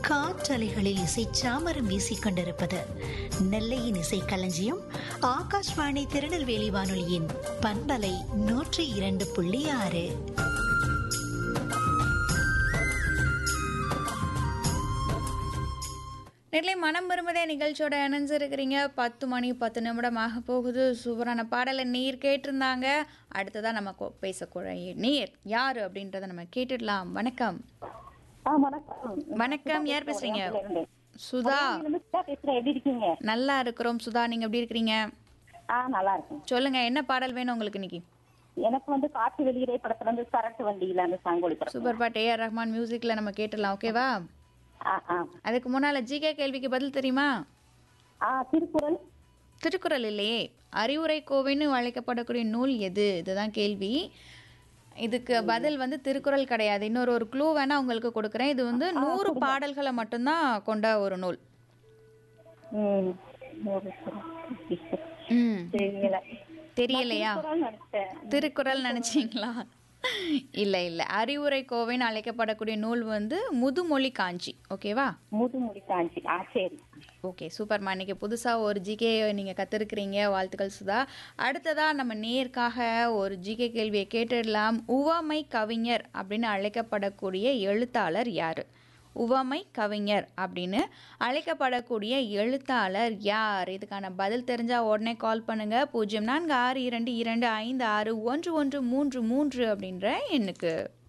காற்றலைகளில் இசை சாமரம் வீசிக் கொண்டிருப்பது நெல்லையின் இசை களஞ்சியம் ஆகாஷ்வாணி திருநெல்வேலி வானொலியின் பண்பலை நூற்றி இரண்டு புள்ளி ஆறு நெல்லை மனம் விரும்புதே நிகழ்ச்சியோட இணைஞ்சிருக்கிறீங்க பத்து மணி பத்து நிமிடம் ஆக போகுது சூப்பரான பாடலை நீர் கேட்டிருந்தாங்க அடுத்ததான் நம்ம கொ- பேசக்கூடிய நீர் யாரு அப்படின்றத நம்ம கேட்டுடலாம் வணக்கம் ஆ, வணக்கம் வணக்கம் யார் பேசுறீங்க இருந்து. சுதா இருந்து சுதா பேசுறேன் எப்படி இருக்கீங்க நல்லா இருக்கிறோம் சுதா நீங்க எப்படி இருக்கிறீங்க ஆ நல்லா இருக்கேன் சொல்லுங்க என்ன பாடல் வேணும் உங்களுக்கு இன்னைக்கு எனக்கு வந்து காற்று வெளியிலே படத்துல இருந்து சரட்டு வண்டியில அந்த சாங்கொலி படம் சூப்பர் பாட் ஏஆர் ரஹ்மான் மியூசிக்ல நம்ம கேட்டுடலாம் ஓகேவா ஆ ஆ அதுக்கு முன்னால ஜிகே கேள்விக்கு பதில் தெரியுமா ஆ திருக்குறள் திருக்குறள் இல்லையே அறிவுரை கோவைன்னு அழைக்கப்படக்கூடிய நூல் எது இதுதான் கேள்வி இதுக்கு பதில் வந்து திருக்குறள் கிடையாது இன்னொரு ஒரு க்ளூ வேணா உங்களுக்கு கொடுக்குறேன் இது வந்து நூறு பாடல்களை மட்டும்தான் கொண்ட ஒரு நூல் ம் ஒரு ம் தெரியல தெரியலையா திருக்குறள் நினைச்சேன் திருக்குறள் நினைச்சீங்களா இல்லை இல்லை அறிவுரை கோவைன்னு அழைக்கப்படக்கூடிய நூல் வந்து முதுமொழி காஞ்சி ஓகேவா முதுமுடி காஞ்சி ஆ சரி ஓகே சூப்பர்மா இன்னைக்கு புதுசாக ஒரு ஜிகே நீங்கள் கற்றுருக்கிறீங்க வாழ்த்துக்கள் சுதா அடுத்ததாக நம்ம நேர்க்காக ஒரு ஜிகே கேள்வியை கேட்டுடலாம் உவமை கவிஞர் அப்படின்னு அழைக்கப்படக்கூடிய எழுத்தாளர் யார் உவமை கவிஞர் அப்படின்னு அழைக்கப்படக்கூடிய எழுத்தாளர் யார் இதுக்கான பதில் தெரிஞ்சால் உடனே கால் பண்ணுங்கள் பூஜ்ஜியம் நான்கு ஆறு இரண்டு இரண்டு ஐந்து ஆறு ஒன்று ஒன்று மூன்று மூன்று அப்படின்ற எண்ணுக்கு